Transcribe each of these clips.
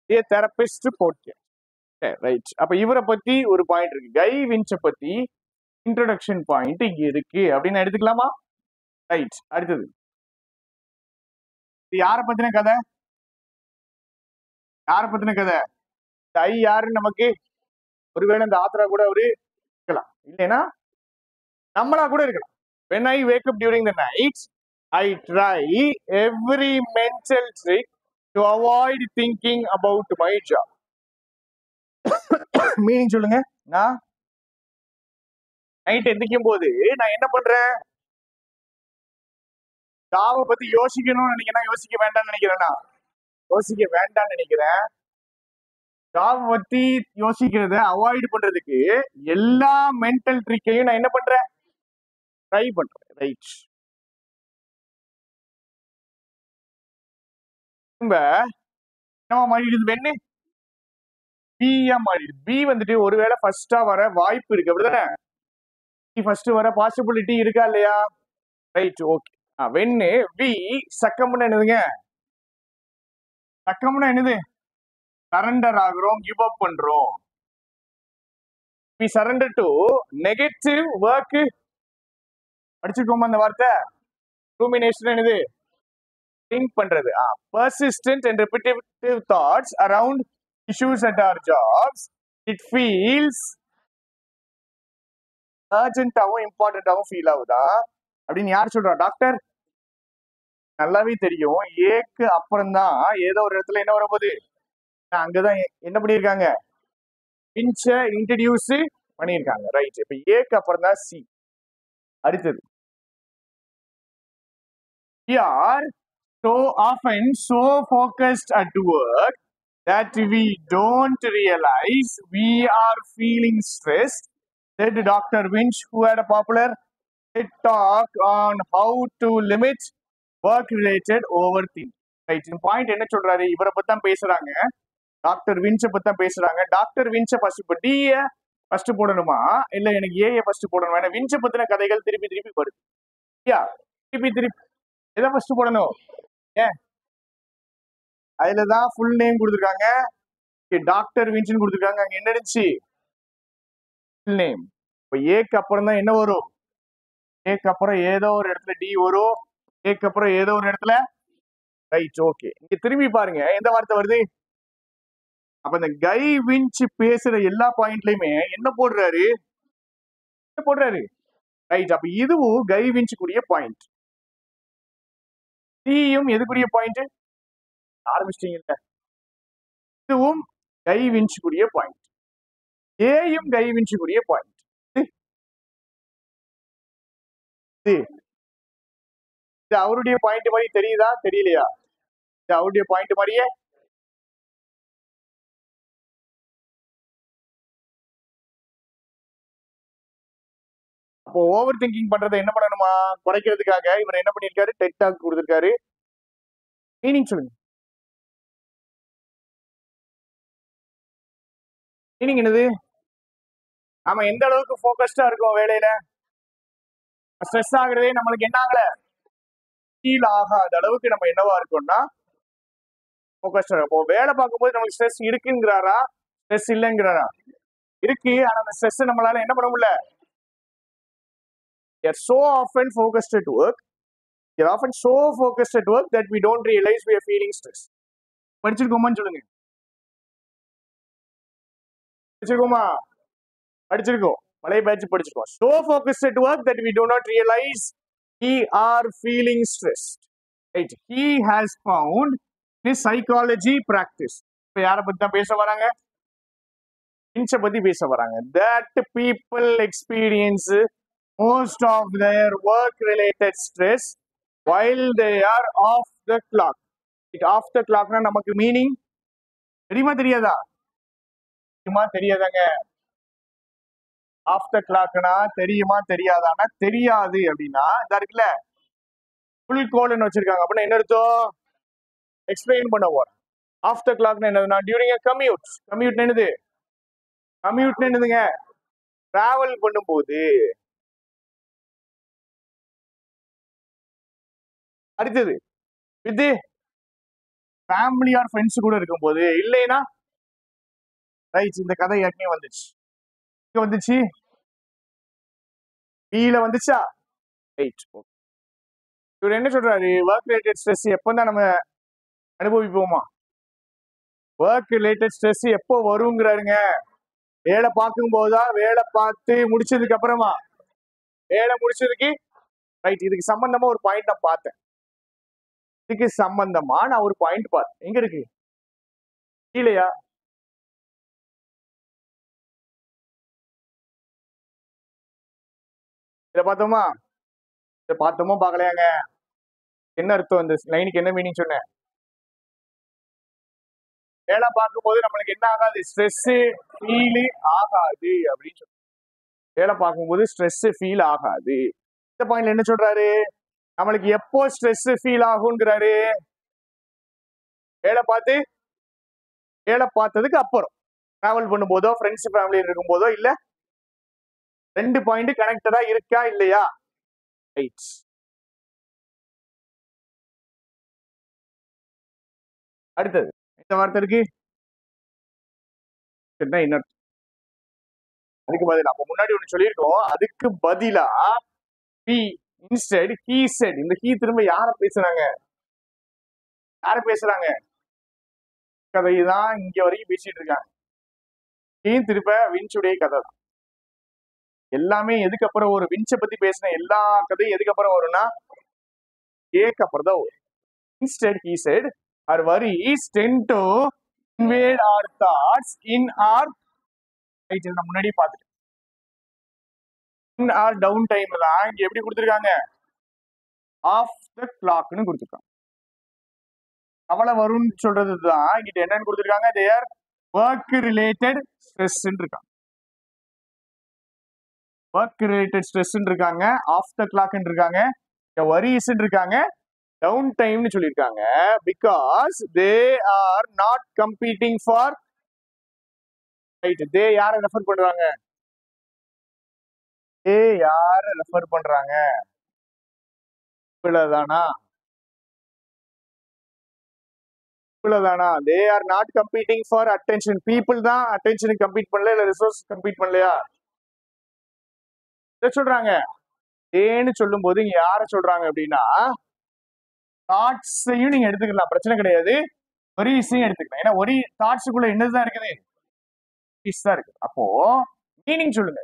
ஏ therapist போட்டு right அப்ப இவரை பத்தி ஒரு பாயிண்ட் இருக்கு கை வின்ச்ச பத்தி இன்ட்ரோடக்ஷன் பாயிண்ட் இங்க இருக்கு அப்படின்னு எடுத்துக்கலாமா ரைட் அடுத்தது இது யார பத்தின கதை யார பத்தின கதை இந்த ஐ யாருன்னு நமக்கு ஒருவேளை இந்த ஆத்திரா கூட அவரு இருக்கலாம் இல்லைன்னா நம்மளா கூட இருக்கலாம் when i wake up during the night i try every mental trick to avoid thinking about my job meaning சொல்லுங்க நான் நைட் எந்திக்கும் போது நான் என்ன பண்றேன் ஜாவை பத்தி யோசிக்கணும்னு நினைக்கிறேன் யோசிக்க வேண்டாம்னு நினைக்கிறேன்னா யோசிக்க வேண்டாம்னு நினைக்கிறேன் ஜாப் பத்தி யோசிக்கிறத அவாய்ட் பண்றதுக்கு எல்லா மென்டல் ட்ரிக்கையும் நான் என்ன பண்றேன் ட்ரை பண்றேன் ரைட் திரும்ப என்னவா மாறிடுது வெண்ணு பியா மாறிடுது பி வந்துட்டு ஒருவேளை ஃபர்ஸ்டா வர வாய்ப்பு இருக்கு அப்படிதானே ஃபர்ஸ்ட் வர பாசிபிலிட்டி இருக்கா இல்லையா ரைட் ஓகே வெண்ணு வி சக்கம்னு என்னதுங்க சக்கம்னா என்னது சரண்டர் ஆகுறோம் கிவ் அப் பண்றோம் we surrender to negative work படிச்சிருக்கோமா அந்த வார்த்தை ரூமினேஷன் என்னது திங்க் பண்றது uh persistent and repetitive thoughts around issues at our jobs it feels அர்ஜென்ட்டாகவும் இம்பார்ட்டண்ட்டாகவும் ஃபீல் ஆகுதா அப்படின்னு யார் சொல்றா டாக்டர் நல்லாவே தெரியும் ஏக்கு அப்புறம் தான் ஏதோ ஒரு இடத்துல என்ன வரப்போகுது அங்கதான் எ- என்ன பண்ணியிருக்காங்க பிஞ்ச இன்ட்ரடியூஸ் பண்ணியிருக்காங்க ரைட் இப்ப ஏக்கு அப்புறம் தான் சி அடுத்தது we are so often so focused at work that we don't realize we are feeling stressed said dr winch who had a popular TED talk on how to limit work related overthinking right இந்த point என்ன சொல்றாரு இவரை பத்தி தான் பேசுறாங்க doctor வின்ச்சை பத்தி தான் பேசுறாங்க டாக்டர் வின்ச்சை ஃபர்ஸ்ட் இப்போ டிஏ ஃபர்ஸ்ட் போடணுமா இல்ல எனக்கு ஏஏ ஃபர்ஸ்ட் போடணுமா ஏன்னா வின்ச்சை பத்தின கதைகள் திருப்பி திருப்பி வருது யா திருப்பி திருப்பி எதை ஃபர்ஸ்ட் போடணும் ஏன் அதுல தான் ஃபுல் நேம் கொடுத்துருக்காங்க டாக்டர் வின்சன் கொடுத்துருக்காங்க அங்க என்ன இருந்துச்சு ஃபுல் நேம் இப்போ ஏக்கு அப்புறம் தான் என்ன வரும் ஏக்கு அப்புறம் ஏதோ ஒரு இடத்துல டி வரும் ஏக்கு அப்புறம் ஏதோ ஒரு இடத்துல ரைட் ஓகே இங்க திரும்பி பாருங்க எந்த வார்த்தை வருது அப்ப இந்த கை வின்ச் பேசுற எல்லா பாயிண்ட்லயுமே என்ன போடுறாரு என்ன போடுறாரு ரைட் அப்ப இதுவும் கை வின்ச்சுக்குரிய பாயிண்ட் சியும் எதுக்குரிய பாயிண்ட் ஆரம்பிச்சிட்டீங்கல்ல இதுவும் கை வின்ச்சுக்குரிய பாயிண்ட் ஏயும் கை வின்ச்சுக்குரிய பாயிண்ட் இது அவருடைய பாயிண்ட் மாதிரி தெரியுதா தெரியலையா இது அவருடைய பாயிண்ட் மாதிரியே அப்போ ஓவர் திங்கிங் பண்றதை என்ன பண்ணணுமா குறைக்கிறதுக்காக இவர் என்ன பண்ணியிருக்காரு டெக் டாக் கொடுத்திருக்காரு மீனிங் சொல்லுங்க மீனிங் என்னது நாம எந்த அளவுக்கு ஃபோக்கஸ்டா இருக்கோம் வேலையில ஸ்ட்ரெஸ் ஆகுறதே நம்மளுக்கு என்ன ஆகல ஃபீல் ஆகாத அளவுக்கு நம்ம என்னவா இருக்கோம்னா ஃபோக்கஸ்டா இப்போ வேலை பார்க்கும்போது நமக்கு ஸ்ட்ரெஸ் இருக்குங்கிறாரா ஸ்ட்ரெஸ் இல்லைங்கிறாரா இருக்கு ஆனா அந்த ஸ்ட்ரெஸ் நம்மளால என்ன பண்ண முடியல we are so often focused at work we are often so focused at work that we don't realize we are feeling stress படிச்சிருக்கோமான்னு சொல்லுங்க படிச்சிருக்கோமா படிச்சிருக்கோம் பழைய பேட்ச் படிச்சிருக்கோம் so focused at work that we do not realize we are feeling stressed right he has found his psychology practice இப்ப யாரை பத்தி தான் பேச வராங்க இன்ச்ச பத்தி பேச வராங்க that people experience most of their work related stress while they are off the clock it off the clockனா நமக்கு மீனிங் தெரியுமா தெரியாதா தெரியுமா தெரியாதாங்க ஆஃப் த கிளாக்னா தெரியுமா தெரியாதானா தெரியாது அப்படின்னா இதா இருக்குல்ல ஃபுல் கோல்னு வச்சிருக்காங்க அப்படின்னா என்ன அர்த்தம் எக்ஸ்பிளைன் பண்ண போறேன் ஆஃப் த கிளாக்னா என்னதுன்னா டியூரிங் அ கம்யூட் கம்யூட் என்னது கம்யூட் என்னதுங்க டிராவல் பண்ணும்போது அடுத்தது வித்து ஃபேமிலி ஆர் ஃப்ரெண்ட்ஸ் கூட இருக்கும்போது இல்லைனா ரைட் இந்த கதை ஏற்கனவே வந்துச்சு இங்க வந்துச்சு பில வந்துச்சா ரைட் இவர் என்ன சொல்றாரு ஒர்க் ரிலேட்டட் ஸ்ட்ரெஸ் எப்போ தான் நம்ம அனுபவிப்போமா ஒர்க் ரிலேட்டட் ஸ்ட்ரெஸ் எப்போ வருங்கிறாருங்க வேலை பார்க்கும் போதா வேலை பார்த்து முடிச்சதுக்கு அப்புறமா வேலை முடிச்சதுக்கு ரைட் இதுக்கு சம்பந்தமா ஒரு பாயிண்ட் நான் பார்த்தேன் இதுக்கு சம்பந்தமா நான் ஒரு பாயிண்ட் பார்த்தேன் எங்க இருக்கு கீழையா இத பார்த்தோமா இத பார்த்தோமா பார்க்கலையாங்க என்ன அர்த்தம் இந்த லைனுக்கு என்ன மீனிங் சொன்னேன் வேலை பார்க்கும்போது நம்மளுக்கு என்ன ஆகாது ஸ்ட்ரெஸ் ஃபீல் ஆகாது அப்படின்னு சொல்லி வேலை பார்க்கும்போது ஸ்ட்ரெஸ் ஃபீல் ஆகாது இந்த பாயிண்ட்ல என்ன சொல்றாரு நம்மளுக்கு எப்போ ஸ்ட்ரெஸ் ஃபீல் ஆகுங்கிறாரு வேலை பார்த்து வேலை பார்த்ததுக்கு அப்புறம் டிராவல் பண்ணும்போதோ ஃப்ரெண்ட்ஸ் ஃபேமிலி இருக்கும்போதோ இல்ல ரெண்டு பாயிண்ட் கனெக்டடா இருக்கா இல்லையா ரைட் அடுத்தது இந்த வார்த்தை இருக்கு என்ன இன்னொரு அதுக்கு பதிலா அப்ப முன்னாடி ஒண்ணு சொல்லியிருக்கோம் அதுக்கு பதிலா பி இன்ஸ்டெட் ஹீ செட் இந்த ஹீ திரும்ப யார பேசுறாங்க யார பேசுறாங்க கதை தான் இங்க வரைக்கும் பேசிட்டு இருக்காங்க ஹீ திருப்ப வின்ச்சுடைய கதை தான் எல்லாமே எதுக்கு அப்புறம் ஒரு வின்ச்சை பத்தி பேசின எல்லா கதையும் எதுக்கு அப்புறம் வரும்னா ஏக்கு அப்புறம் தான் வரும் instead he said our worries tend to invade our thoughts in our right இதை நான் முன்னாடி பார்த்துட்டேன் in our down time தான் இங்க எப்படி கொடுத்துருக்காங்க ஆஃப் த கிளாக்னு கொடுத்துருக்காங்க கவலை வரும்னு சொல்றது தான் இங்கிட்ட என்னன்னு கொடுத்துருக்காங்க தேர் ஒர்க் ரிலேட்டட் ஸ்ட்ரெஸ் இருக்காங்க ஒர்க் ரிலேட்டட் ஸ்ட்ரெஸ் இருக்காங்க ஆஃப் த கிளாக் இருக்காங்க வரிஸ் இருக்காங்க டவுன் டைம்னு சொல்லியிருக்காங்க because they are not competing for right they யாரை ரெஃபர் பண்றாங்க தே யார ரெஃபர் பண்றாங்க இவ்வளவுதானா இவ்வளவுதானா they are not competing for attention people தான் அட்டென்ஷனுக்கு கம்பீட் பண்ணல இல்ல ரிசோர்ஸ் கம்பீட் பண்ணலையா இதை சொல்றாங்க ஏன்னு சொல்லும் போது இங்க யார சொல்றாங்க அப்படின்னா தாட்ஸையும் நீங்க எடுத்துக்கலாம் பிரச்சனை கிடையாது ஒரிஸையும் எடுத்துக்கலாம் ஏன்னா ஒரி தாட்ஸுக்குள்ள என்னதுதான் இருக்குது worries தான் இருக்கு அப்போ மீனிங் சொல்லுங்க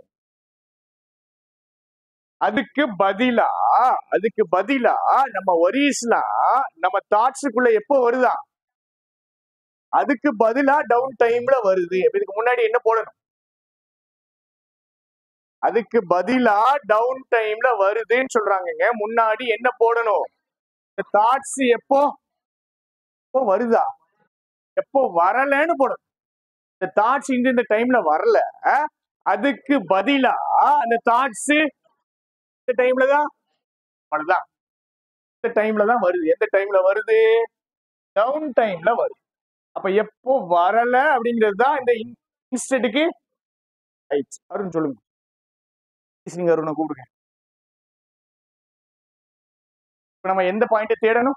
அதுக்கு பதிலா அதுக்கு பதிலா நம்ம ஒரிஸ்லாம் நம்ம தாட்ஸுக்குள்ள எப்போ வருதா அதுக்கு பதிலா டவுன் டைம்ல வருது அப்ப இதுக்கு முன்னாடி என்ன போடணும் அதுக்கு பதிலா டவுன் டைம்ல வருதுன்னு சொல்றாங்கங்க முன்னாடி என்ன போடணும் இந்த தாட்ஸ் எப்போ எப்போ வருதா எப்போ வரலன்னு போடணும் இந்த தாட்ஸ் இந்த இந்த டைம்ல வரல அதுக்கு பதிலா அந்த தாட்ஸ் இந்த டைம்ல தான் அவ்வளவுதான் இந்த டைம்ல தான் வருது எந்த டைம்ல வருது டவுன் டைம்ல வருது அப்ப எப்போ வரல அப்படிங்கிறது தான் இந்த இன்ஸ்டன்ட்டுக்கு ரைட் அருண் சொல்லுங்க Please நீங்க அருணை கூப்பிடுங்க இப்ப நம்ம எந்த பாயிண்ட தேடணும்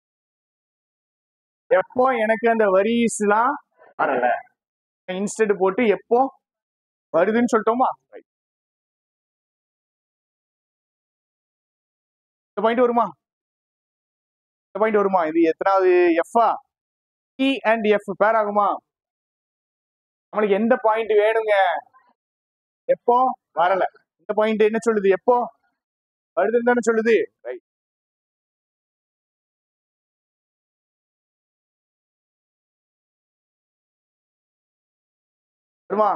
எப்போ எனக்கு அந்த வரிஸ்லாம் வரல இன்ஸ்டன்ட் போட்டு எப்போ வருதுன்னு சொல்லிட்டோமா Right. இந்த பாயிண்ட் வருமா இந்த பாயிண்ட் வருமா இது எத்தனாவது எஃப்ஆ இ அண்ட் எஃப் பேர் ஆகுமா நம்மளுக்கு எந்த பாயிண்ட் வேணுங்க எப்போ வரல இந்த பாயிண்ட் என்ன சொல்லுது எப்போ வருதுன்னு தானே சொல்லுது ரைட் வருமா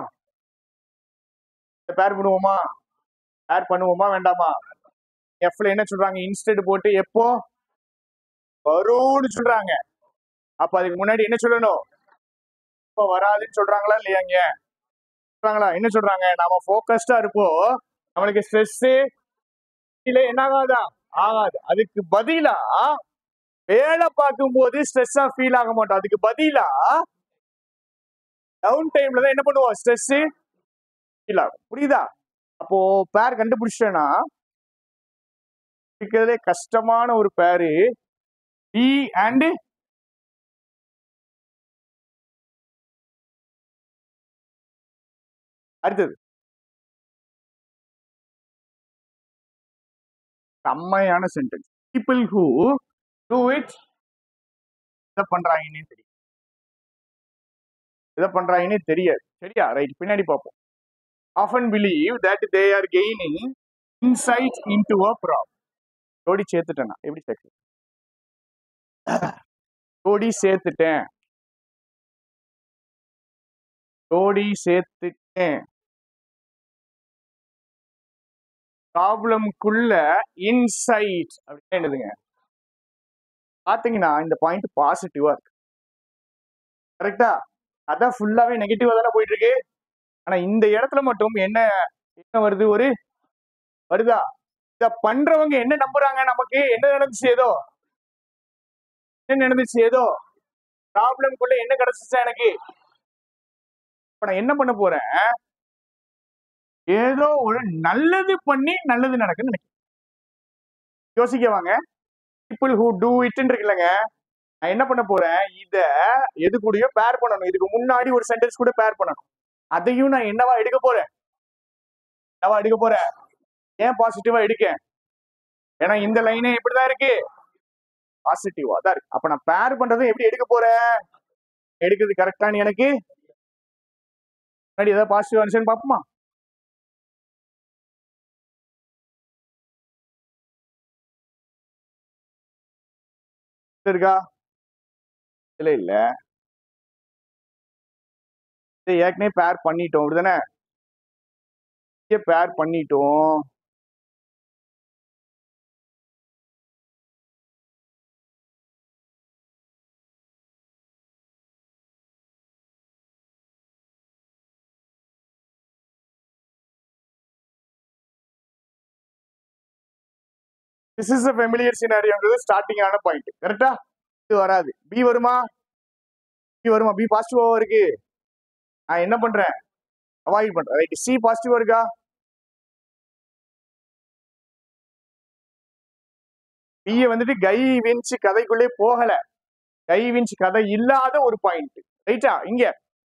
பேர் பண்ணுவோமா பேர் பண்ணுவோமா வேண்டாமா எஃப்ல என்ன சொல்றாங்க இன்ஸ்டன்ட் போட்டு எப்போ வரும்னு சொல்றாங்க அப்ப அதுக்கு முன்னாடி என்ன சொல்லணும் இப்போ வராதுன்னு சொல்றாங்களா இல்லையாங்க சொல்றாங்களா என்ன சொல்றாங்க நாம ஃபோக்கஸ்டா இருப்போம் நம்மளுக்கு ஸ்ட்ரெஸ் இல்ல என்ன ஆகாதா ஆகாது அதுக்கு பதிலா வேலை பார்க்கும்போது ஸ்ட்ரெஸ்ஸா ஃபீல் ஆக மாட்டோம் அதுக்கு பதிலா டவுன் டைம்ல தான் என்ன பண்ணுவோம் ஸ்ட்ரெஸ் ஃபீல் ஆகும் புரியுதா அப்போ பேர் கண்டுபிடிச்சிட்டேன்னா இருக்கிறதுலே கஷ்டமான ஒரு பேரு டி அண்ட் அடுத்தது செம்மையான sentence people who do it இதை பண்றாங்கன்னே தெரியும் இதை பண்றாங்கன்னே தெரியாது சரியா ரைட் பின்னாடி பார்ப்போம் often believe that they are gaining insight into a problem ஜோடி சேர்த்துட்டேன் நான். எப்படி சேர்க்க ஜோடி சேர்த்துட்டேன் ஜோடி சேர்த்துட்டேன் ப்ராப்ளம்குள்ள இன்சைட் அப்படின்னு என்னதுங்க பாத்தீங்கன்னா இந்த பாயிண்ட் பாசிட்டிவா இருக்கு கரெக்டா அதான் ஃபுல்லாவே நெகட்டிவா தானே போயிட்டு இருக்கு ஆனா இந்த இடத்துல மட்டும் என்ன என்ன வருது ஒரு வருதா இத பண்றவங்க என்ன நம்புறாங்க நமக்கு என்ன நடந்துச்சு ஏதோ என்ன நடந்துச்சு ஏதோ ப்ராப்ளம்குள்ள என்ன கிடைச்சிச்சா எனக்கு இப்ப நான் என்ன பண்ண போறேன் ஏதோ ஒரு நல்லது பண்ணி நல்லது நடக்குன்னு நினைக்கிறேன் யோசிக்க வாங்க பீப்புள் ஹூ டூ இட்னு இருக்குல்லங்க நான் என்ன பண்ண போறேன் இத எது கூடயோ பேர் பண்ணணும் இதுக்கு முன்னாடி ஒரு சென்டென்ஸ் கூட பேர் பண்ணணும் அதையும் நான் என்னவா எடுக்க போறேன் என்னவா எடுக்க போறேன் ஏன் பாசிட்டிவா எடுக்கேன் ஏன்னா இந்த லைனே இப்படிதான் இருக்கு பாசிட்டிவா தான் இருக்கு அப்ப நான் பேர் பண்றதை எப்படி எடுக்க போறேன் எடுக்கிறது கரெக்டானு எனக்கு முன்னாடி ஏதாவது பாசிட்டிவ் ஆனிச்சுன்னு பாப்போமா இருக்கா இல்ல இல்ல இதை ஏற்கனவே பேர் பண்ணிட்டோம் அப்படிதானே பேர் பண்ணிட்டோம் திஸ் இஸ் அ ஃபெமிலியர் சினாரியோங்கிறது ஸ்டார்டிங் ஆன பாயிண்ட் கரெக்டா இது வராது பி வருமா பி வருமா பி பாசிட்டிவா இருக்கு நான் என்ன பண்றேன் அவாய்ட் பண்றேன் ரைட் சி பாசிட்டிவா இருக்கா பிஏ வந்துட்டு கை வின்ச் கதைக்குள்ளே போகல கை வின்ச் கதை இல்லாத ஒரு பாயிண்ட் ரைட்டா இங்க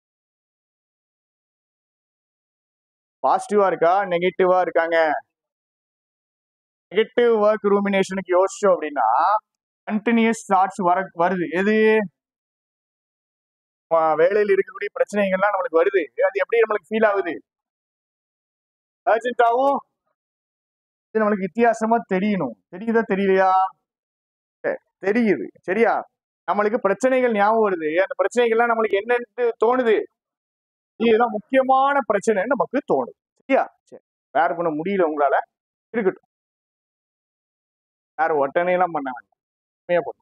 பாசிட்டிவா இருக்கா நெகட்டிவா இருக்காங்க நெகட்டிவ் ஒர்க் ரூமினேஷனுக்கு யோசிச்சோம் அப்படின்னா கண்டினியூஸ் தாட்ஸ் வர வருது எது ஆ, வேலையில் இருக்கக்கூடிய பிரச்சனைகள்லாம் நம்மளுக்கு வருது அது எப்படி நம்மளுக்கு ஃபீல் ஆகுது அர்ஜென்ட்டாவும் இது நம்மளுக்கு வித்தியாசமா தெரியணும் தெரியுதா தெரியலையா சரி, தெரியுது சரியா நம்மளுக்கு பிரச்சனைகள் ஞாபகம் வருது அந்த பிரச்சனைகள்லாம் நம்மளுக்கு என்னன்னு தோணுது இதுதான் முக்கியமான பிரச்சனைன்னு நமக்கு தோணுது சரியா சரி வேற பண்ண முடியல உங்களால இருக்கட்டும் வேற ஒட்டனை எல்லாம் பண்ண வேண்டாம் உண்மையா போதும்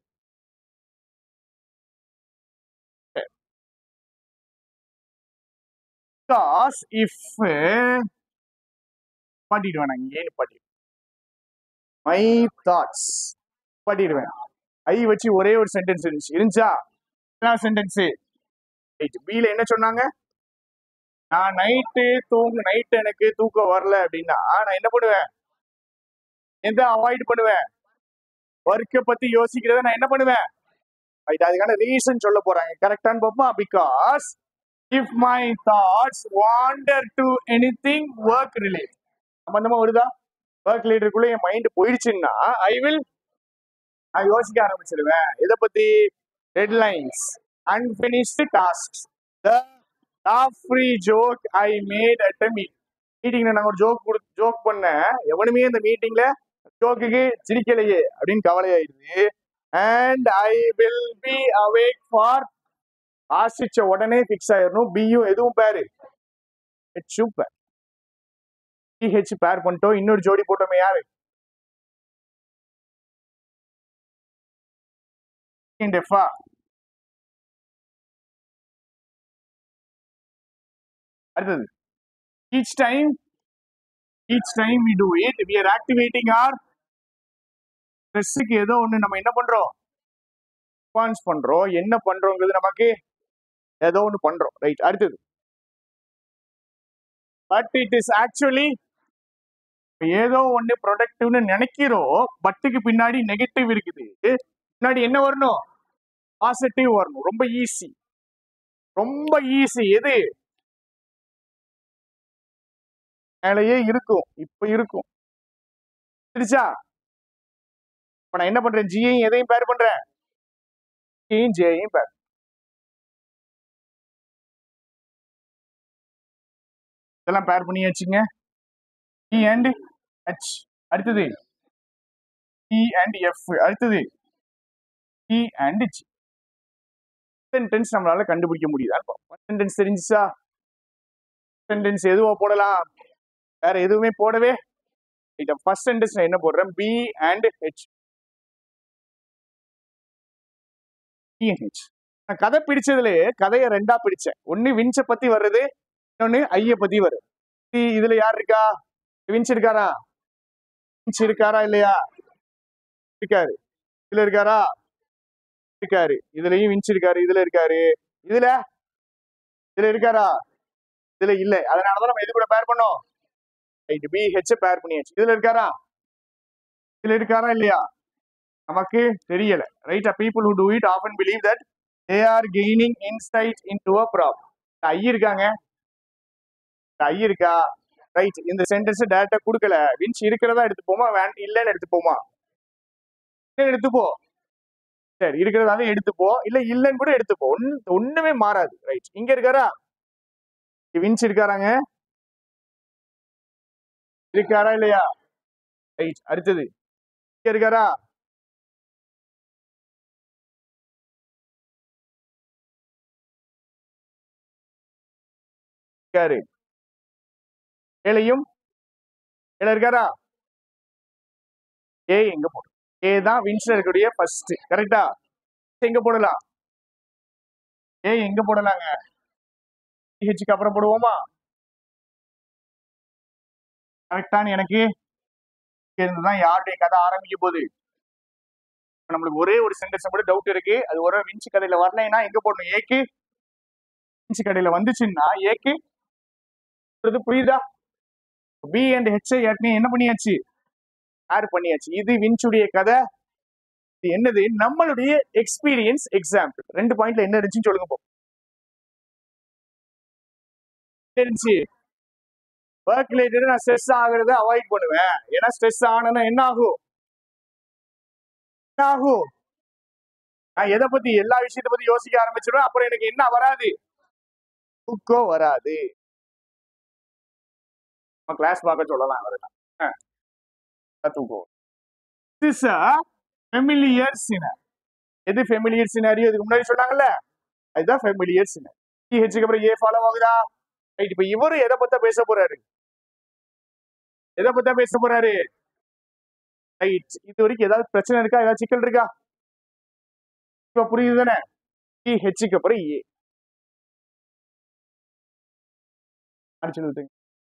பிகாஸ் இஃப் பாட்டிடுவேன் நான் ஏன்னு பாட்டிடுவேன் மை தாட்ஸ் பாட்டிடுவேன் ஐ வச்சு ஒரே ஒரு சென்டென்ஸ் இருந்துச்சு இருந்துச்சா என்ன சென்டென்ஸ் ரைட் பில என்ன சொன்னாங்க நான் நைட்டு தூங்கு நைட்டு எனக்கு தூக்கம் வரல அப்படின்னா நான் என்ன பண்ணுவேன் எந்த அவாய்ட் பண்ணுவேன் ஒர்க்கை பத்தி யோசிக்கிறத நான் என்ன பண்ணுவேன் ரைட் அதுக்கான ரீசன் சொல்ல போறாங்க கரெக்டான்னு பார்ப்போம் because if my thoughts wander to anything work relate சம்பந்தமா வருதா ஒர்க் ரிலேட்டருக்குள்ள என் மைண்ட் போயிடுச்சுன்னா ஐ வில் நான் யோசிக்க ஆரம்பிச்சிடுவேன் இதை பத்தி deadlines unfinished tasks the free joke I made at a meet மீட்டிங்ல நான் ஒரு ஜோக் கொடு ஜோக் பண்ணேன் எவனுமே இந்த மீட்டிங்ல ஜோக்குக்கு சிரிக்கலையே அப்படின்னு கவலையாயிடுது and I will be awake for ஆசிச்ச உடனே ஃபிக்ஸ் ஆயிடணும் பியும் எதுவும் பேரு ஹெச்சும் பேர் ஹெச் பேர் பண்ணிட்டோம் இன்னொரு ஜோடி போட்டோமே யாரு டெஃபா அடுத்தது each time each time we do it we are activating our ஸ்ட்ரெஸ்ஸுக்கு ஏதோ ஒன்று நம்ம என்ன பண்றோம் ரெஸ்பான்ஸ் பண்றோம் என்ன பண்றோங்கிறது நமக்கு ஏதோ ஒன்று பண்றோம் ரைட் அடுத்தது பட் இட் இஸ் ஆக்சுவலி ஏதோ ஒன்று ப்ரொடக்டிவ்னு நினைக்கிறோம் பட்டுக்கு பின்னாடி நெகட்டிவ் இருக்குது பின்னாடி என்ன வரணும் பாசிட்டிவ் வரணும் ரொம்ப ஈஸி ரொம்ப ஈஸி எது மேலேயே இருக்கும் இப்ப இருக்கும் சரிச்சா இப்ப நான் என்ன பண்றேன் ஜியையும் எதையும் பேர் பண்றேன் ஜியும் ஜேயும் பேர் இதெல்லாம் பேர் பண்ணி வச்சுங்க இ அண்ட் ஹெச் அடுத்தது இ அண்ட் எஃப் அடுத்தது இ அண்ட் ஜி சென்டென்ஸ் நம்மளால கண்டுபிடிக்க முடியுதா சென்டென்ஸ் தெரிஞ்சுச்சா சென்டென்ஸ் எதுவோ போடலாம் வேற எதுவுமே போடவே இத ஃபர்ஸ்ட் சென்டென்ஸ் நான் என்ன போடுறேன் பி அண்ட் ஹெச் ஹெச் நான் கதை பிடிச்சதுல கதையை ரெண்டா பிடிச்சேன் ஒன்னு வின்ச்ச பத்தி வர்றது இன்னொன்னு ஐய பத்தி வருது இ- இதுல யார் இருக்கா வின்ச் இருக்காரா வின்ச் இருக்காரா இல்லையா இருக்காரு இதுல இருக்காரா இருக்காரு இதுலயும் வின்ச் இருக்காரு இதுல இருக்காரு இதுல இதுல இருக்காரா இதுல இல்ல அதனாலதான் நம்ம எது கூட பேர் பண்ணோம் ரைட் பி ஹெச் பேர் பண்ணியாச்சு இதுல இருக்காரா இதுல இருக்காரா இல்லையா நமக்கு தெரியல right people who do it often believe that they are gaining insight into a problem I இருக்காங்க ஐ இருக்கா ரைட் இந்த சென்டென்ஸ் டேரக்டா கொடுக்கல வின்ச் இருக்கிறதா எடுத்துப்போமா வேன் இல்லைன்னு எடுத்துப்போமா இல்லைன்னு எடுத்துப்போ சரி இருக்கிறதாவே எடுத்துப்போ இல்ல இல்லைன்னு கூட எடுத்துப்போ ஒண்ணு ஒண்ணுமே மாறாது ரைட் இங்க இருக்காரா வின்ச் இருக்காராங்க இருக்காரா இல்லையா ரைட் அடுத்தது இங்க இருக்காரா இருக்காரு ஏழையும் ஏழை இருக்காரா ஏ எங்க போடும் ஏ தான் வின்ஸ்ல இருக்கக்கூடிய ஃபர்ஸ்ட் கரெக்டா எங்க போடலாம் ஏ எங்க போடலாங்க ஹெச்சுக்கு அப்புறம் போடுவோமா கரெக்டான்னு எனக்கு இங்க இருந்துதான் யாருடைய கதை ஆரம்பிக்க போகுது இப்ப நம்மளுக்கு ஒரே ஒரு சென்டென்ஸ் கூட டவுட் இருக்கு அது ஒரு வின்ச் கதையில வரலைன்னா எங்க போடணும் ஏக்கு வின்ச் கதையில வந்துச்சுன்னா ஏக்கு இது புரியுதா பி அண்ட் ஹெச் ஏற்கனவே என்ன பண்ணியாச்சு ஆட் பண்ணியாச்சு இது வின்ச்சுடைய கதை இது என்னது நம்மளுடைய எக்ஸ்பீரியன்ஸ் எக்ஸாம்பிள் ரெண்டு பாயிண்ட்ல என்ன இருந்துச்சுன்னு சொல்லுங்க போ என்ன இருந்துச்சு ஒர்க் ரிலேட்டட் நான் ஸ்ட்ரெஸ் ஆகுறத அவாய்ட் பண்ணுவேன் ஏன்னா ஸ்ட்ரெஸ் ஆனனா என்ன ஆகும் என்ன ஆகும் நான் எதை பத்தி எல்லா விஷயத்தை பத்தி யோசிக்க ஆரம்பிச்சிடுவேன் அப்புறம் எனக்கு என்ன வராது தூக்கம் வராது நம்ம கிளாஸ் பார்க்க சொல்லலாம் வரலாம் தூக்கம் இஸ் அ ஃபெமிலியர் சினர் எது ஃபெமிலியர் சினாரியோ இதுக்கு முன்னாடி சொன்னாங்கல்ல அதுதான் ஃபெமிலியர் சினர் ஹெச்சுக்கு அப்புறம் ஏ ஃபாலோ ஆகுதா ரைட் இப்ப இவரு எதை பத்த பேச போறாரு எதை பத்த பேச போறாரு ரைட் இது வரைக்கும் ஏதாவது பிரச்சனை இருக்கா ஏதாவது சிக்கல் இருக்கா இப்ப புரியுது தானே ஹெச்சுக்கு அப்புறம் ஏ அடிச்சு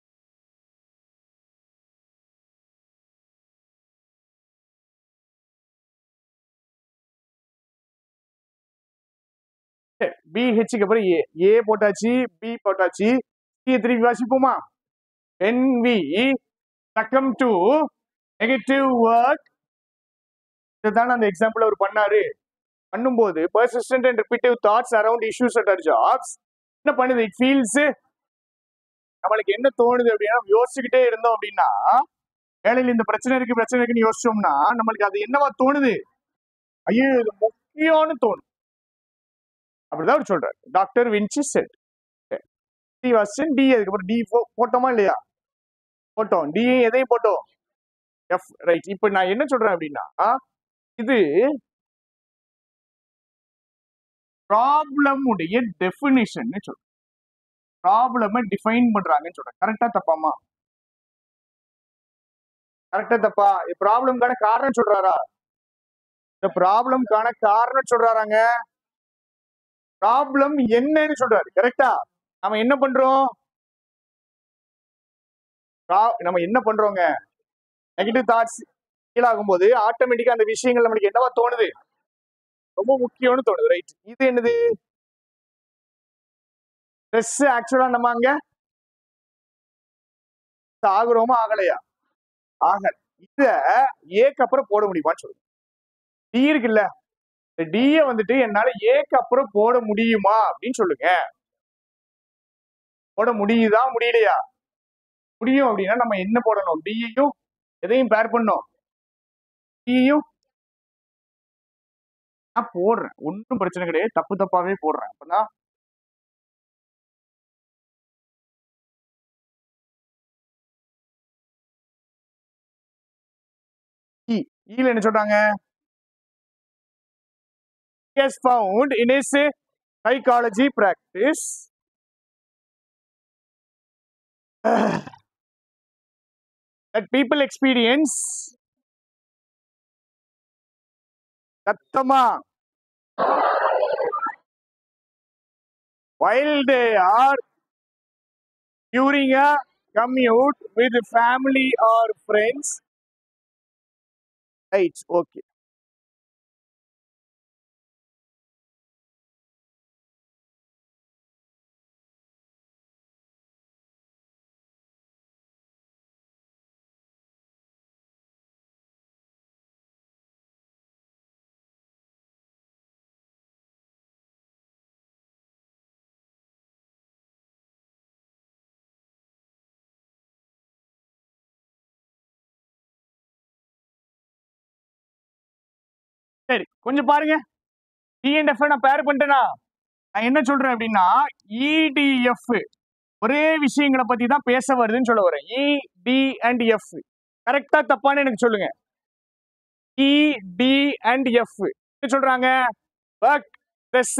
பி ஹெச்சுக்கு அப்புறம் ஏ ஏ போட்டாச்சு பி போட்டாச்சு சி திருப்பி வாசிப்போமா when we succumb to negative work இதுதான் அந்த எக்ஸாம்பிள் அவர் பண்ணாரு பண்ணும்போது persistent and repetitive thoughts around issues at our jobs என்ன பண்ணுது இட் ஃபீல்ஸ் நம்மளுக்கு என்ன தோணுது அப்படின்னா யோசிச்சுக்கிட்டே இருந்தோம் அப்படின்னா வேலையில் இந்த பிரச்சனை இருக்கு பிரச்சனை இருக்குன்னு யோசிச்சோம்னா நம்மளுக்கு அது என்னவா தோணுது ஐயோ இது முக்கியம்னு தோணும் அப்படிதான் அவர் சொல்றாரு டாக்டர் வின்சி செட் டி வாசன் டி அதுக்கப்புறம் டி போட்டோமா இல்லையா போட்டோம் டி எதையும் போட்டோம் எஃப் ரைட் இப்போ நான் என்ன சொல்றேன் அப்படின்னா இது ப்ராப்ளம் உடைய டெஃபினிஷன் சொல்றேன் ப்ராப்ளமை டிஃபைன் பண்றாங்கன்னு சொல்றேன் கரெக்டா தப்பாமா கரெக்டா தப்பா ப்ராப்ளம்கான காரணம் சொல்றாரா இந்த ப்ராப்ளம்கான காரணம் சொல்றாராங்க ப்ராப்ளம் என்னன்னு சொல்றாரு கரெக்டா நம்ம என்ன பண்றோம் Pro- நம்ம என்ன பண்றோங்க நெகட்டிவ் தாட்ஸ் ஆகும் போது ஆட்டோமேட்டிக்கா அந்த விஷயங்கள் நம்மளுக்கு என்னவா தோணுது ரொம்ப முக்கியம்னு தோணுது ரைட் இது என்னது ஸ்ட்ரெஸ் ஆக்சுவலா நம்ம அங்க ஆகுறோமா ஆகலையா ஆகல இத ஏக்கு அப்புறம் போட முடியுமான்னு சொல்லுங்க டி இருக்குல்ல இந்த டிய வந்துட்டு என்னால ஏக்கு அப்புறம் போட முடியுமா அப்படின்னு சொல்லுங்க போட முடியுதா முடியலையா முடியும் அப்படின்னா நம்ம என்ன போடணும் டியையும் எதையும் பேர் பண்ணோம் டியையும் நான் போடுறேன் ஒன்றும் பிரச்சனை கிடையாது தப்பு தப்பாவே போடுறேன் அப்பதான் E. ஈல என்ன சொல்றாங்க has found in his psychology practice that people experience சத்தமா while they are during a commute with family or friends right okay சரி கொஞ்சம் பாருங்க டிஎன்எஃப் நான் பேர் பண்ணிட்டேனா நான் என்ன சொல்றேன் அப்படின்னா இடிஎஃப் ஒரே விஷயங்களை பத்தி தான் பேச வருதுன்னு சொல்ல வரேன் இடி அண்ட் எஃப் கரெக்டா தப்பான்னு எனக்கு சொல்லுங்க இடி அண்ட் எஃப் என்ன சொல்றாங்க ஒர்க் ஸ்ட்ரெஸ்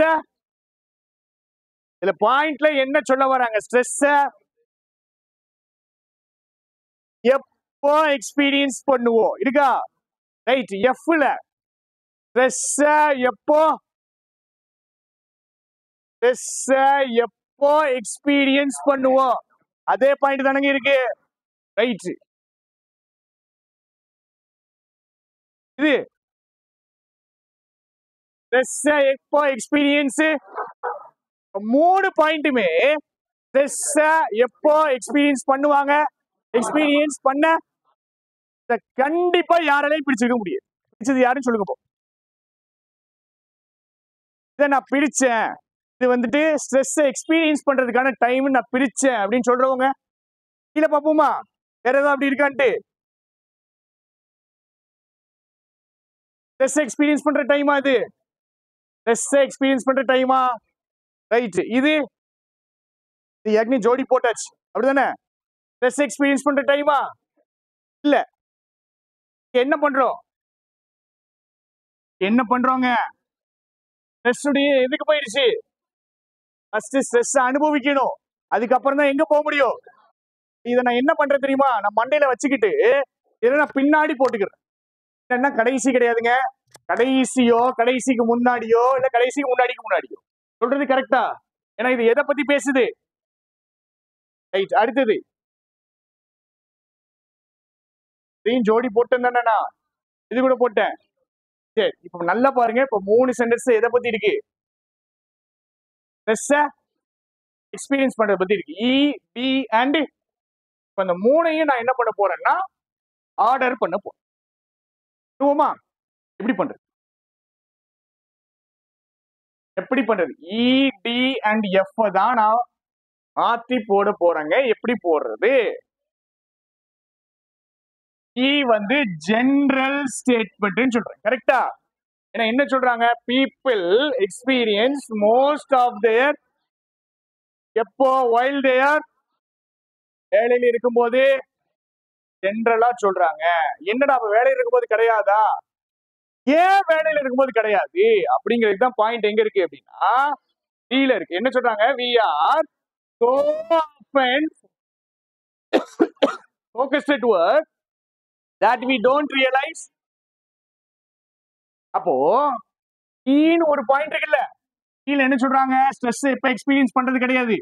இதுல பாயிண்ட்ல என்ன சொல்ல வராங்க ஸ்ட்ரெஸ் எப்போ எக்ஸ்பீரியன்ஸ் பண்ணுவோம் இருக்கா ரைட் எஃப்ல ஸ்ட்ரெஸ் எப்போ ஸ்ட்ரெஸ் எப்போ எக்ஸ்பீரியன்ஸ் பண்ணுவோம் அதே பாயிண்ட் தானங்க இருக்கு ரைட் இது ஸ்ட்ரெஸ் எப்போ எக்ஸ்பீரியன்ஸ் மூணு பாயிண்ட்டுமே ஸ்ட்ரெஸ் எப்போ எக்ஸ்பீரியன்ஸ் பண்ணுவாங்க எக்ஸ்பீரியன்ஸ் பண்ண இத கண்டிப்பா யாராலையும் பிடிச்சிருக்க முடியாது பிடிச்சது யாருன்னு சொல்லுங்க போ இதை நான் பிரிச்சேன் இது வந்துட்டு ஸ்ட்ரெஸ் எக்ஸ்பீரியன்ஸ் பண்றதுக்கான டைம் நான் பிரிச்சேன் அப்படின்னு சொல்றவங்க கீழே பார்ப்போமா வேற ஏதாவது அப்படி இருக்கான்ட்டு ஸ்ட்ரெஸ் எக்ஸ்பீரியன்ஸ் பண்ற டைமா இது ஸ்ட்ரெஸ் எக்ஸ்பீரியன்ஸ் பண்ற டைமா ரைட் இது இது ஏற்கனவே ஜோடி போட்டாச்சு அப்படிதானே ஸ்ட்ரெஸ் எக்ஸ்பீரியன்ஸ் பண்ற டைமா இல்ல என்ன பண்றோம் என்ன பண்றோங்க ஸ்ட்ரெஸ்ஸுடைய எதுக்கு போயிடுச்சு ஃபர்ஸ்ட் ஸ்ட்ரெஸ் அனுபவிக்கணும் அதுக்கப்புறம் தான் எங்க போக முடியும் இதை நான் என்ன பண்றேன் தெரியுமா நான் மண்டையில வச்சுக்கிட்டு இதை நான் பின்னாடி போட்டுக்கிறேன் என்ன கடைசி கிடையாதுங்க கடைசியோ கடைசிக்கு முன்னாடியோ இல்ல கடைசிக்கு முன்னாடிக்கு முன்னாடியோ சொல்றது கரெக்டா ஏன்னா இது எதை பத்தி பேசுது ரைட் அடுத்தது இதையும் ஜோடி போட்டேன் தானே நான் இது கூட போட்டேன் சரி இப்ப நல்லா பாருங்க இப்ப மூணு சென்டென்ஸ் எதை பத்தி இருக்கு ஸ்ட்ரெஸ் எக்ஸ்பீரியன்ஸ் பண்றத பத்தி இருக்கு இ பி அண்ட் இப்ப இந்த மூணையும் நான் என்ன பண்ண போறேன்னா ஆர்டர் பண்ண போறேன் போமா எப்படி பண்றது எப்படி பண்றது இ டி அண்ட் எஃப் தான் நான் மாத்தி போட போறேங்க எப்படி போடுறது இ வந்து ஜெனரல் ஸ்டேட்மெண்ட்னு சொல்றேன் கரெக்டா ஏன்னா என்ன சொல்றாங்க people experience most of their எப்போ வைல் தேர் வேலையில இருக்கும்போது ஜென்ரலா சொல்றாங்க என்னடா அப்ப வேலையில இருக்கும்போது கிடையாதா ஏன் வேலையில இருக்கும்போது கிடையாது அப்படிங்கிறது தான் பாயிண்ட் எங்க இருக்கு அப்படின்னா டீல இருக்கு என்ன சொல்றாங்க we are so often focused at work that we don't realize அப்போ ஈன்னு ஒரு பாயிண்ட் இருக்குல்ல கீழ என்ன சொல்றாங்க ஸ்ட்ரெஸ் இப்ப எக்ஸ்பீரியன்ஸ் பண்றது கிடையாது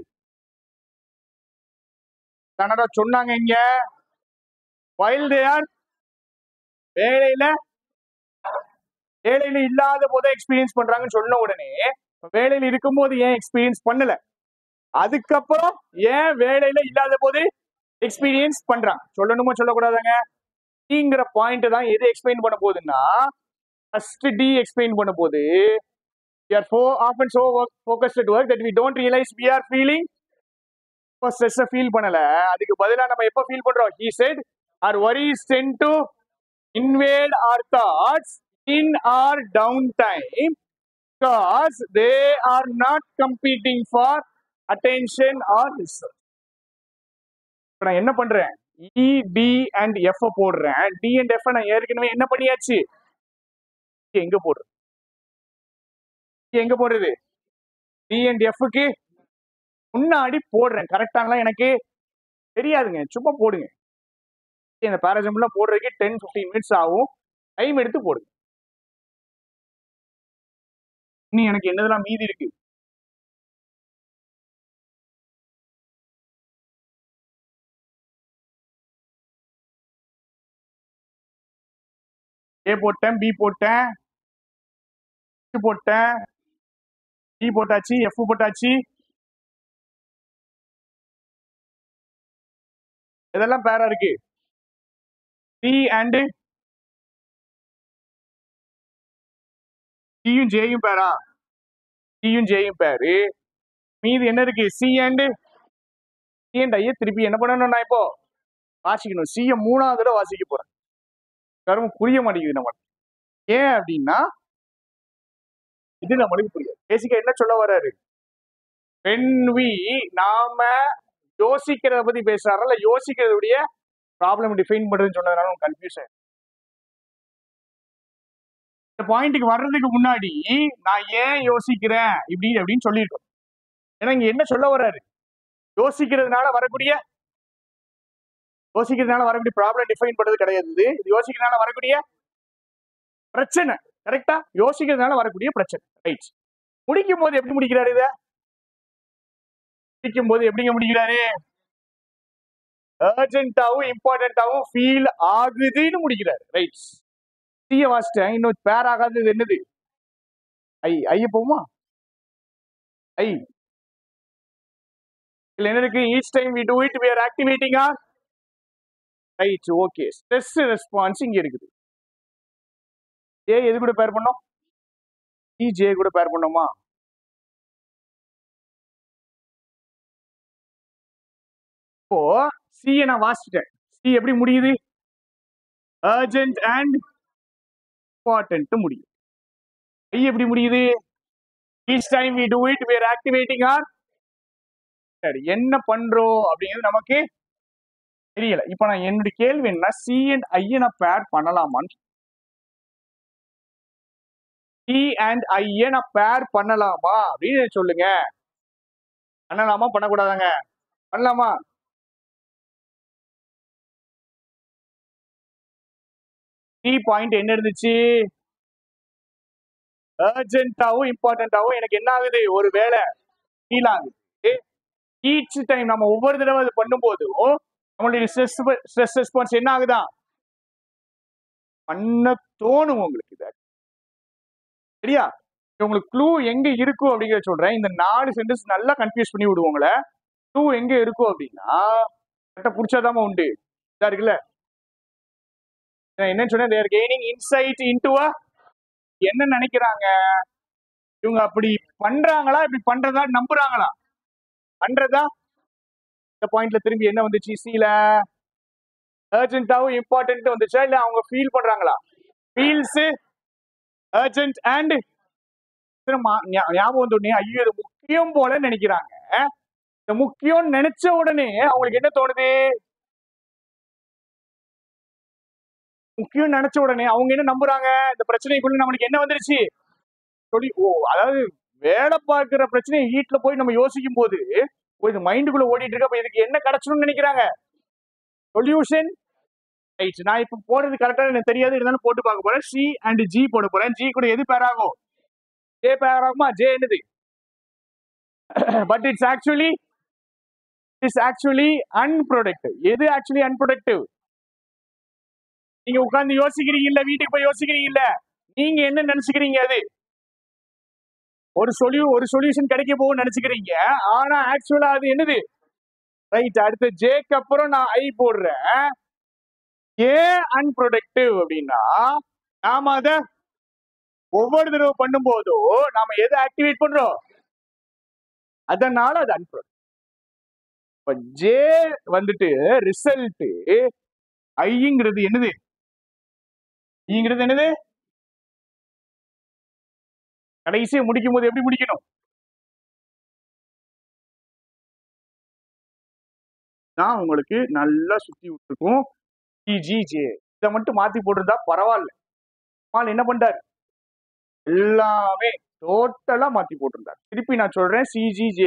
கனடா சொன்னாங்க இங்க வைல் தே ஆர் வேலையில வேலையில இல்லாத போதே எக்ஸ்பீரியன்ஸ் பண்றாங்கன்னு சொன்ன உடனே இப்ப வேலையில இருக்கும்போது ஏன் எக்ஸ்பீரியன்ஸ் பண்ணல அதுக்கப்புறம் ஏன் வேலையில இல்லாத போது எக்ஸ்பீரியன்ஸ் பண்றாங்க சொல்லணுமா சொல்லக்கூடாதாங்க டிங்கிற பாயிண்ட் தான் எது எக்ஸ்பிளைன் பண்ண போகுதுன்னா ஃபர்ஸ்ட் டி எக்ஸ்பிளைன் பண்ண போது we are so often so work, focused at work that we don't realize we are feeling இப்போ ஸ்ட்ரெஸ்ஸை ஃபீல் பண்ணல அதுக்கு பதிலா நம்ம எப்போ ஃபீல் பண்றோம் he said our worries tend to invade our thoughts in our downtime because they are not competing for attention or research இப்போ நான் என்ன பண்றேன் இ டி அண்ட் எஃப் போடுறேன் டி அண்ட் எஃப் நான் ஏற்கனவே என்ன பண்ணியாச்சு இங்க எங்க போடுறது இங்க எங்க போடுறது டி அண்ட் எஃப்க்கு முன்னாடி போடுறேன் கரெக்டாங்களா எனக்கு தெரியாதுங்க சும்மா போடுங்க இந்த பேராஜம்லாம் போடுறதுக்கு டென் ஃபிஃப்டீன் மினிட்ஸ் ஆகும் டைம் எடுத்து போடுங்க இன்னும் எனக்கு என்னதெல்லாம் மீதி இருக்கு ஏ போட்டேன் பி போட்டேன் C போட்டேன் டி போட்டாச்சு எஃப் போட்டாச்சு இதெல்லாம் பேரா இருக்கு சி அண்ட் சியும் ஜேயும் பேரா சியும் ஜேயும் பேரு மீதி என்ன இருக்கு சி அண்ட் சி அண்ட் ஐய திருப்பி என்ன பண்ணணும் நான் இப்போ வாசிக்கணும் சிய மூணாவது தடவை வாசிக்க போறேன் கருமம் புரிய மாட்டேங்குது நம்ம ஏன் அப்படின்னா இது நம்மளுக்கு புரியாது பேசிக்கா என்ன சொல்ல வர்றாரு when we நாம யோசிக்கிறத பத்தி பேசுறாரு இல்ல யோசிக்கிறதுடைய ப்ராப்ளம் டிஃபைன் பண்றதுன்னு சொன்னதுனால கன்ஃபியூஸ் ஆயிடும் இந்த பாயிண்ட்டுக்கு வர்றதுக்கு முன்னாடி நான் ஏன் யோசிக்கிறேன் இப்படி அப்படின்னு சொல்லியிருக்கோம் ஏன்னா இங்க என்ன சொல்ல வர்றாரு யோசிக்கிறதுனால வரக்கூடிய யோசிக்கிறதுனால வரக்கூடிய ப்ராப்ளம் டிஃபைன் பண்றது கிடையாது இது இது யோசிக்கிறதுனால வரக்கூடிய பிரச்சனை கரெக்டா யோசிக்கிறதுனால வரக்கூடிய பிரச்சனை ரைட் முடிக்கும் போது எப்படி முடிக்கிறாரு இத முடிக்கும் போது எப்படிங்க முடிக்கிறாரு அர்ஜென்ட்டாவும் இம்பார்ட்டன்டாவும் ஃபீல் ஆகுதுன்னு முடிக்கிறாரு ரைட் சிய வாசிட்டேன் இன்னும் பேர் ஆகாதது என்னது ஐ ஐய போகுமா ஐ இதுல என்ன இருக்கு each time we do it we are activating our right okay stress response இங்க இருக்குது ஜே எது கூட பேர் பண்ணோம் சி ஜே கூட பேர் பண்ணோமா இப்போ சி நான் வாசிட்டேன் சி எப்படி முடியுது அர்ஜென்ட் அண்ட் இம்பார்ட்டன்ட் முடியுது ஐ எப்படி முடியுது each time we do it we are activating our சரி என்ன பண்றோம் அப்படிங்கிறது நமக்கு தெரியல இப்போ நான் என்னுடைய கேள்வி என்ன சி அண்ட் ஐயை நான் பேர் பண்ணலாமான்னு சி அண்ட் ஐயை நான் பேர் பண்ணலாமா அப்படின்னு சொல்லுங்க பண்ணலாமா பண்ணக்கூடாதாங்க பண்ணலாமா சி பாயிண்ட் என்ன இருந்துச்சு அர்ஜென்ட்டாவும் இம்பார்ட்டன்ட்டாவும் எனக்கு என்ன ஆகுது ஒரு வேலை ஃபீல் ஆகுது ஈச் டைம் நம்ம ஒவ்வொரு தடவை அது பண்ணும்போதும் நம்மளுடைய ஸ்ட்ரெஸ் ஸ்ட்ரெஸ் ரெஸ்பான்ஸ் என்ன ஆகுதா பண்ண தோணும் உங்களுக்கு இது சரியா இது உங்களுக்கு க்ளூ எங்க இருக்கும் அப்படிங்கிறத சொல்றேன் இந்த நாலு சென்டென்ஸ் நல்லா கன்ஃபியூஸ் பண்ணி விடுவோங்கள க்ளூ எங்க இருக்கும் அப்படின்னா கரெக்டாக பிடிச்சாதாம உண்டு இதா இருக்குல்ல நான் என்ன சொன்னேன் தேர் கெய்னிங் இன்சைட் இன்டு என்ன நினைக்கிறாங்க இவங்க அப்படி பண்றாங்களா இப்படி பண்றதா நம்புறாங்களா பண்றதா இந்த பாயிண்ட்ல திரும்பி என்ன வந்துச்சு சில அர்ஜென்ட்டாவும் இம்பார்ட்டன்ட் வந்துச்சா இல்ல அவங்க ஃபீல் பண்றாங்களா ஃபீல்ஸ் அர்ஜென்ட் அண்ட் ஞாபகம் வந்த உடனே ஐயோ இது முக்கியம் போல நினைக்கிறாங்க இந்த முக்கியம் நினைச்ச உடனே அவங்களுக்கு என்ன தோணுது முக்கியம் நினைச்ச உடனே அவங்க என்ன நம்புறாங்க இந்த பிரச்சனைக்குள்ள நம்மளுக்கு என்ன வந்துருச்சு சொல்லி ஓ அதாவது வேலை பார்க்கிற பிரச்சனையை வீட்டுல போய் நம்ம யோசிக்கும் போது ஓ இது மைண்டுக்குள்ள ஓடிட்டு இருக்கு அப்ப இதுக்கு என்ன கிடைச்சணும்னு நினைக்கிறாங்க சொல்யூஷன் ரைட் நான் இப்ப போடுறது கரெக்டா எனக்கு தெரியாது இருந்தாலும் போட்டு பார்க்க போறேன் சி அண்ட் ஜி போட போறேன் ஜி கூட எது பேர் ஆகும் ஜே பேர் ஆகுமா ஜே என்னது but it's actually it's actually unproductive எது ஆக்சுவலி அன்ப்ரொடக்டிவ் நீங்க உட்கார்ந்து யோசிக்கிறீங்க இல்ல வீட்டுக்கு போய் யோசிக்கிறீங்க இல்ல நீங்க என்ன நினைச்சுக்கிறீங்க அது ஒரு சொல்யூ ஒரு சொல்யூஷன் கிடைக்க போகும் நினைச்சுக்கிறீங்க ஆனா ஆக்சுவலா அது என்னது ரைட் அடுத்து ஜேக்கு அப்புறம் நான் ஐ போடுறேன் ஏன் அன்ப்ரொடக்டிவ் அப்படின்னா நாம அத ஒவ்வொரு தடவை பண்ணும்போதும் நாம எதை ஆக்டிவேட் பண்றோம் அதனால அது அன்ப்ரொடக்டிவ் இப்ப ஜே வந்துட்டு ரிசல்ட் ஐங்கிறது என்னது ஐங்கிறது என்னது கடைசியை முடிக்கும் போது எப்படி முடிக்கணும் நான் உங்களுக்கு நல்லா சுத்தி விட்டுருக்கும் ஜே இதை மட்டும் மாத்தி போட்டிருந்தா பரவாயில்ல அம்மாள் என்ன பண்றாரு எல்லாமே டோட்டலா மாத்தி போட்டிருந்தார் திருப்பி நான் சொல்றேன் சிஜிஜே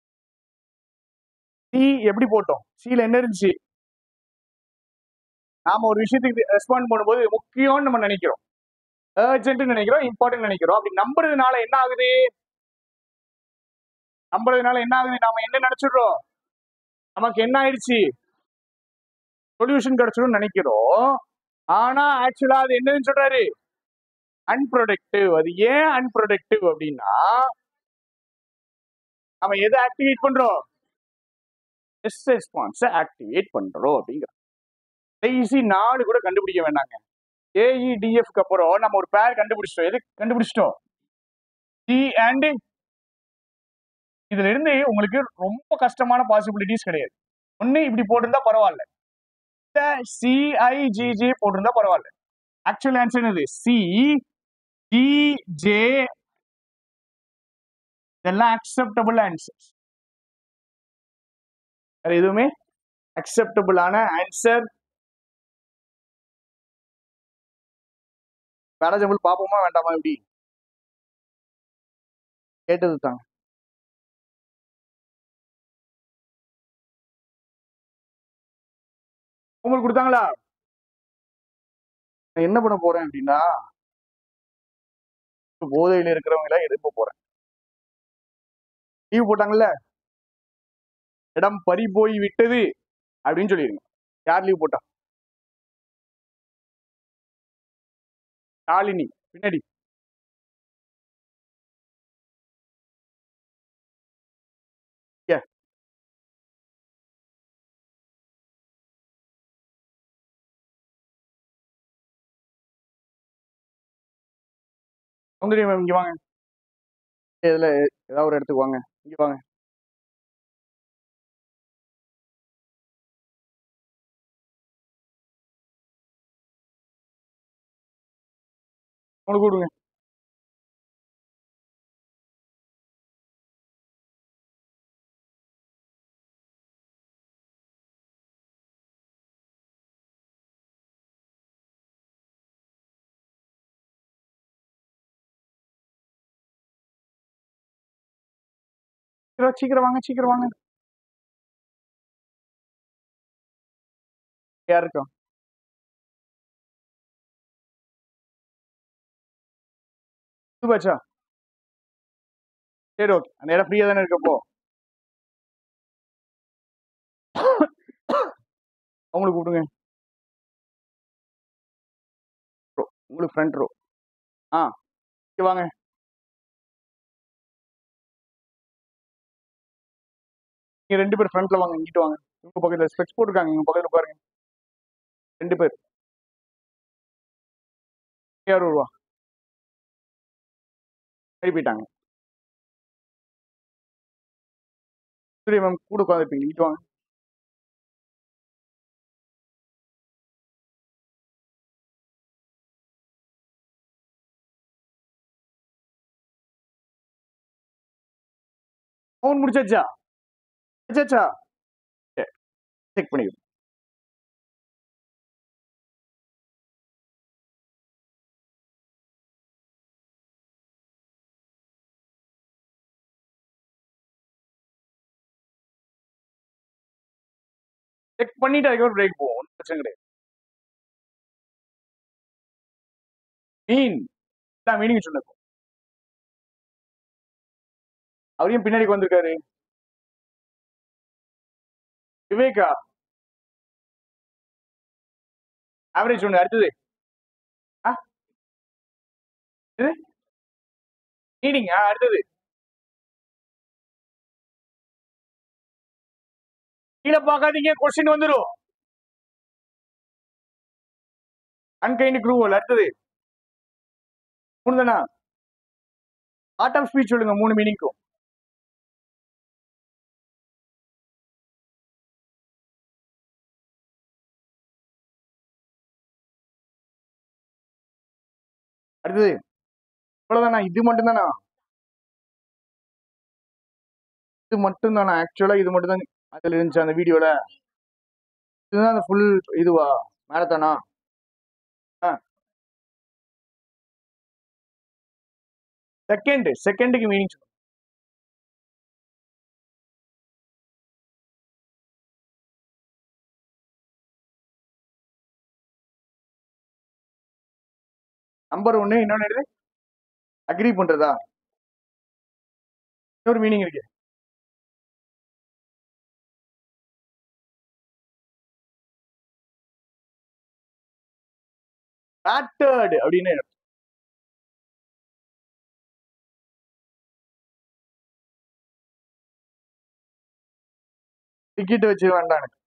சி எப்படி போட்டோம் சில என்ன இருந்துச்சு நாம ஒரு விஷயத்துக்கு ரெஸ்பாண்ட் பண்ணும்போது முக்கியம்னு நம்ம நினைக்கிறோம் அர்ஜென்ட் நினைக்கிறோம் இம்பார்ட்டன்ட் நினைக்கிறோம் அப்படி நம்புறதுனால என்ன ஆகுது நம்புறதுனால என்ன ஆகுது நாம என்ன நினைச்சிடுறோம் நமக்கு என்ன ஆயிடுச்சு சொல்யூஷன் கிடைச்சிடும் நினைக்கிறோம் ஆனா ஆக்சுவலா அது என்னன்னு சொல்றாரு அன்ப்ரொடக்டிவ் அது ஏன் அன்ப்ரொடக்டிவ் அப்படின்னா நம்ம எதை ஆக்டிவேட் பண்றோம் எஸ் ரெஸ்பான்ஸை ஆக்டிவேட் பண்றோம் அப்படிங்கிற கடைசி நாலு கூட கண்டுபிடிக்க வேண்டாங்க ஏஇடிஎஃப்க்கு அப்புறம் நம்ம ஒரு பேர் கண்டுபிடிச்சிட்டோம் எது கண்டுபிடிச்சிட்டோம் டி அண்ட் இதுல இருந்து உங்களுக்கு ரொம்ப கஷ்டமான பாசிபிலிட்டிஸ் கிடையாது ஒண்ணு இப்படி போட்டிருந்தா பரவாயில்ல இல்ல சிஐஜிஜி போட்டிருந்தா பரவாயில்ல ஆக்சுவல் ஆன்சர் என்னது சி ஜே இதெல்லாம் அக்செப்டபிள் ஆன்சர்ஸ் வேற எதுவுமே அக்செப்டபிளான ஆன்சர் மேனேஜபிள் பார்ப்போமா வேண்டாமா எப்படி கேட்டது தாங்க உங்களுக்கு கொடுத்தாங்களா நான் என்ன பண்ண போறேன் அப்படின்னா போதையில இருக்கிறவங்க எல்லாம் எழுப்ப போறேன் லீவ் போட்டாங்கல்ல இடம் பறி போய் விட்டது அப்படின்னு சொல்லிடுங்க யார் லீவ் போட்டா ஷாலினி பின்னாடி Yeah. சௌந்தர்யா மேம் இங்க வாங்க இதுல ஏதாவது ஒரு இடத்துக்கு வாங்க இங்க வாங்க உங்களுக்கு கொடுங்க சீக்கிரம் சீக்கிரம் வாங்க சீக்கிரம் வாங்க யார் இருக்கோம் பாச்சா சரி ஓகே அந்த இடம் ஃப்ரீயா தானே இருக்கப்போ அவங்களுக்கு கூப்பிடுங்க Row. உங்களுக்கு ஃப்ரண்ட் ரோ ஆ இங்க வாங்க நீங்க ரெண்டு பேர் ஃப்ரண்ட்ல வாங்க இங்கிட்டு வாங்க உங்க பக்கத்துல ஸ்பெக்ஸ் போட்டுருக்காங்க உங்க பக்கத்துல உட்காருங்க ரெண்டு பேர் யார் வருவா எழுப்பிட்டாங்க சூரிய மேம் கூட உட்காந்துருப்பீங்க இங்கிட்டு வாங்க ஃபோன் முடிச்சாச்சா முடிச்சாச்சா செக் பண்ணிக்கிறோம் செக் பண்ணிட்டு அதுக்கப்புறம் பிரேக் போவோம் ஒன்றும் பிரச்சனை கிடையாது மீன் தான் மீனிங் சொன்னது அவரையும் பின்னாடி வந்திருக்காரு விவேகா ஆவரேஜ் ஒன்று அடுத்தது ஆ இது மீனிங் அடுத்தது கீழே பார்க்காதீங்க கொஸ்டின் வந்துடும் அன்கைண்ட் க்ரூவல் அடுத்தது மூணு தானா ஆர்ட் ஆஃப் ஸ்பீச் சொல்லுங்க மூணு மீனிங்க்கும் அடுத்தது இவ்வளவுதானா இது மட்டும் தானா இது மட்டும் தானா ஆக்சுவலா இது மட்டும் தான் அதுல இருந்துச்சு அந்த வீடியோல இதுதான் அந்த ஃபுல் இதுவா மேரத்தானா செகண்ட் செகண்டுக்கு மீனிங் நம்பர் ஒன்னு இன்னொன்னு என்னது அக்ரி பண்றதா இன்னொரு மீனிங் இருக்கு பேட்டர்டு அப்படின்னு டிக்கெட் வச்சு வேண்டாம் எனக்கு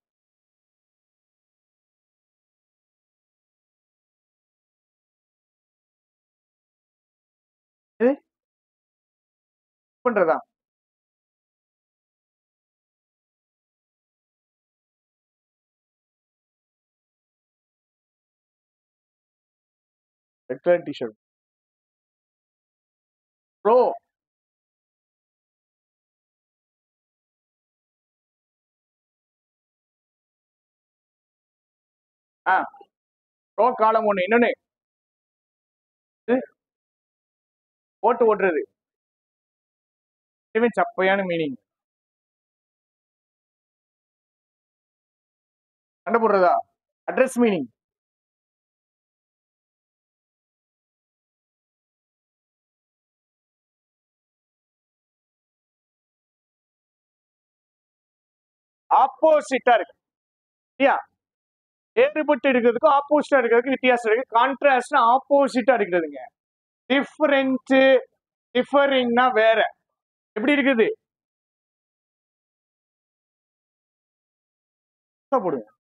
எது? பண்றதா ரெட் கலர் டிஷர்ட் ப்ரோ ஆ ப்ரோ காலம் ஒண்ணு இன்னொன்னு இது, ஓட்டு ஓட்டுறது இதுவே சப்பையான மீனிங் சண்டை போடுறதா அட்ரஸ் மீனிங் ஆப்போசிட்டா இருக்கு இல்லையா வேறுபட்டு இருக்கிறதுக்கும் ஆப்போசிட்டா இருக்கிறதுக்கு வித்தியாசம் இருக்கு கான்ட்ராஸ்ட் ஆப்போசிட்டா இருக்கிறதுங்க டிஃபரெண்ட் டிஃபரிங்னா வேற எப்படி இருக்குது போடுங்க